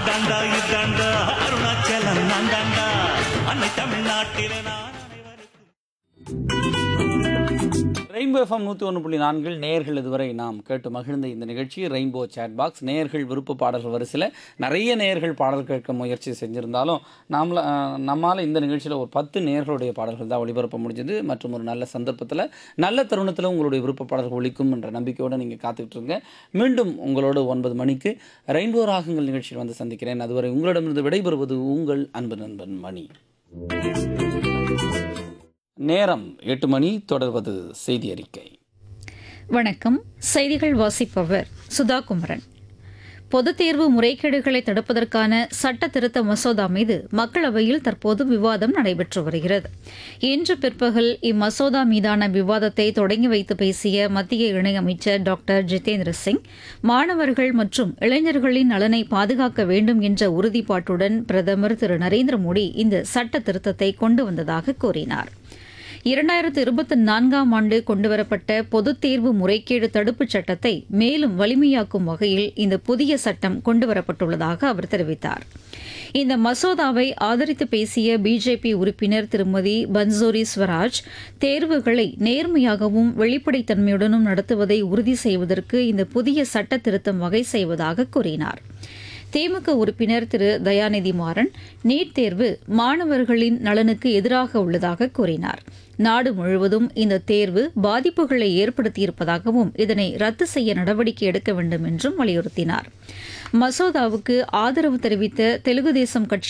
அதாண்டா இதாண்டா அருணாச்சலம் நான் தாண்டா அன்னை தமிழ்நாட்டில நான் அனைவருக்கும் ரெயின்போ எஃப்எம் நூற்றி ஒன்று புள்ளி நான்கில் நேயர்கள் இதுவரை நாம் கேட்டு மகிழ்ந்த இந்த நிகழ்ச்சி ரெயின்போ சேட் பாக்ஸ் நேயர்கள் விருப்ப பாடல்கள் வரிசையில் நிறைய நேயர்கள் பாடல் கேட்க முயற்சி செஞ்சுருந்தாலும் நாமள நம்மால் இந்த நிகழ்ச்சியில் ஒரு பத்து நேயர்களுடைய பாடல்கள் தான் ஒளிபரப்ப முடிஞ்சது மற்றும் ஒரு நல்ல சந்தர்ப்பத்தில் நல்ல தருணத்தில் உங்களுடைய விருப்ப பாடல்கள் ஒழிக்கும் என்ற நம்பிக்கையோடு நீங்கள் காத்துக்கிட்டு இருங்க மீண்டும் உங்களோடு ஒன்பது மணிக்கு ரெயின்போ ராகங்கள் நிகழ்ச்சியில் வந்து சந்திக்கிறேன் அதுவரை உங்களிடமிருந்து விடைபெறுவது உங்கள் அன்பு நண்பன் மணி நேரம் எட்டு மணி தொடர்வது செய்தி அறிக்கை வணக்கம் செய்திகள் வாசிப்பவர் சுதா குமரன் பொதுத் தேர்வு முறைகேடுகளை தடுப்பதற்கான சட்ட திருத்த மசோதா மீது மக்களவையில் தற்போது விவாதம் நடைபெற்று வருகிறது இன்று பிற்பகல் இம்மசோதா மீதான விவாதத்தை தொடங்கி வைத்து பேசிய மத்திய இணையமைச்சர் டாக்டர் ஜிதேந்திர சிங் மாணவர்கள் மற்றும் இளைஞர்களின் நலனை பாதுகாக்க வேண்டும் என்ற உறுதிப்பாட்டுடன் பிரதமர் திரு நரேந்திர மோடி இந்த சட்ட திருத்தத்தை கொண்டு வந்ததாக கூறினார் இரண்டாயிரத்து இருபத்தி நான்காம் ஆண்டு கொண்டுவரப்பட்ட பொதுத் தேர்வு முறைகேடு தடுப்புச் சட்டத்தை மேலும் வலிமையாக்கும் வகையில் இந்த புதிய சட்டம் கொண்டுவரப்பட்டுள்ளதாக அவர் தெரிவித்தார் இந்த மசோதாவை ஆதரித்து பேசிய பிஜேபி உறுப்பினர் திருமதி பன்சோரி ஸ்வராஜ் தேர்வுகளை நேர்மையாகவும் வெளிப்படைத்தன்மையுடனும் நடத்துவதை உறுதி செய்வதற்கு இந்த புதிய சட்ட திருத்தம் வகை செய்வதாக கூறினார் திமுக உறுப்பினர் திரு தயாநிதி மாறன் நீட் தேர்வு மாணவர்களின் நலனுக்கு எதிராக உள்ளதாக கூறினார் நாடு முழுவதும் இந்த தேர்வு பாதிப்புகளை ஏற்படுத்தியிருப்பதாகவும் இதனை ரத்து செய்ய நடவடிக்கை எடுக்க வேண்டும் என்றும் வலியுறுத்தினார் மசோதாவுக்கு ஆதரவு தெரிவித்த தெலுங்கு தேசம் கட்சி